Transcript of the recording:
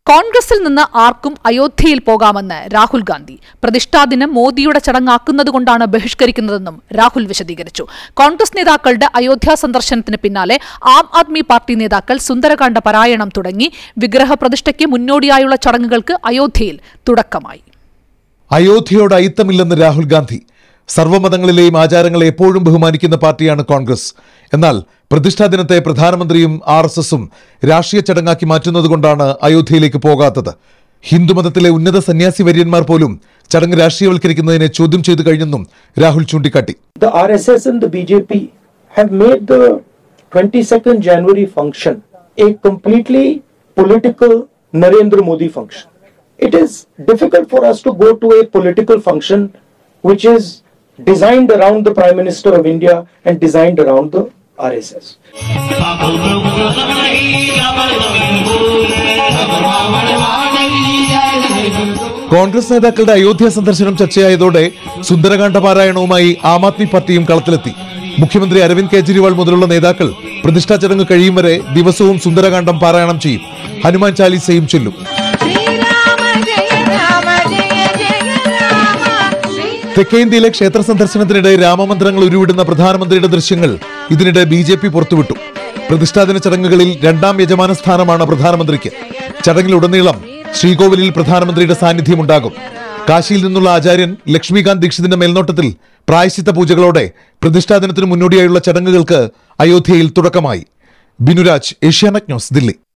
കോൺഗ്രസിൽ നിന്ന് ആർക്കും അയോധ്യയിൽ പോകാമെന്ന് രാഹുൽ ഗാന്ധി പ്രതിഷ്ഠാദിനം മോദിയുടെ ചടങ്ങാക്കുന്നതുകൊണ്ടാണ് ബഹിഷ്കരിക്കുന്നതെന്നും രാഹുൽ വിശദീകരിച്ചു കോൺഗ്രസ് നേതാക്കളുടെ അയോധ്യ സന്ദർശനത്തിന് പിന്നാലെ ആം ആദ്മി പാർട്ടി നേതാക്കൾ സുന്ദരകാന്ഡ പാരായണം തുടങ്ങി വിഗ്രഹ പ്രതിഷ്ഠയ്ക്ക് മുന്നോടിയായുള്ള ചടങ്ങുകൾക്ക് അയോധ്യയിൽ തുടക്കമായി അയോധ്യയോട് അയിത്തമില്ലെന്ന് രാഹുൽ ഗാന്ധി സർവ്വമതങ്ങളിലെയും ആചാരങ്ങളെ എപ്പോഴും ബഹുമാനിക്കുന്ന പാർട്ടിയാണ് കോൺഗ്രസ് എന്നാൽ പ്രതിഷ്ഠാ ദിനത്തെ പ്രധാനമന്ത്രിയും ആർ എസ് എസും രാഷ്ട്രീയ ചടങ്ങാക്കി മാറ്റുന്നതുകൊണ്ടാണ് അയോധ്യയിലേക്ക് പോകാത്തത് ഹിന്ദുമതത്തിലെ ഉന്നത സന്യാസി വര്യന്മാർ പോലും ചടങ്ങ് രാഷ്ട്രീയവൽക്കരിക്കുന്നതിനെ ചോദ്യം ചെയ്തു കഴിഞ്ഞെന്നും രാഹുൽ ചൂണ്ടിക്കാട്ടി the RSS and the BJP have made the 22nd January function a completely political Narendra Modi function. It is difficult for us to go to a political function which is designed around the Prime Minister of India and designed around the RSS. Congress നേതാക്കളുടെ അയോധ്യ സന്ദർശനം ചർച്ചയായതോടെ സുന്ദരകാന്ഡ പാരായണവുമായി ആം ആദ്മി പാർട്ടിയും കളത്തിലെത്തി മുഖ്യമന്ത്രി അരവിന്ദ് കെജ്രിവാൾ മുതലുള്ള നേതാക്കൾ പ്രതിഷ്ഠാ ചടങ്ങ് കഴിയും വരെ ദിവസവും സുന്ദരകാന്ഡം പാരായണം ചെയ്യും ഹനുമാൻ ചാലീസയും ചൊല്ലും ശ്രീരാമ ജയ രാമ ജയ ജയ രാമ ശ്രീ തെക്കേ ഇന്ത്യയിലെ ക്ഷേത്ര സന്ദർശനത്തിനിടെ രാമമന്ത്രങ്ങൾ ഉരുവിടുന്ന പ്രധാനമന്ത്രിയുടെ ദൃശ്യങ്ങൾ ഇതിനിടെ ബി ജെ പി പുറത്തുവിട്ടു പ്രതിഷ്ഠാദിന ചടങ്ങുകളിൽ രണ്ടാം യജമാന സ്ഥാനമാണ് പ്രധാനമന്ത്രിക്ക് ചടങ്ങിലുടനീളം ശ്രീകോവിലിൽ പ്രധാനമന്ത്രിയുടെ സാന്നിധ്യമുണ്ടാകും കാശിയിൽ നിന്നുള്ള ആചാര്യൻ ലക്ഷ്മികാന്ത് ദീക്ഷിതിന്റെ മേൽനോട്ടത്തിൽ പ്രായശ്ചിത്ത പൂജകളോടെ പ്രതിഷ്ഠാദിനത്തിന് മുന്നോടിയായുള്ള ചടങ്ങുകൾക്ക് അയോധ്യയിൽ തുടക്കമായി ബിനുരാജ് ഏഷ്യാനെറ്റ് ന്യൂസ് ദില്ലി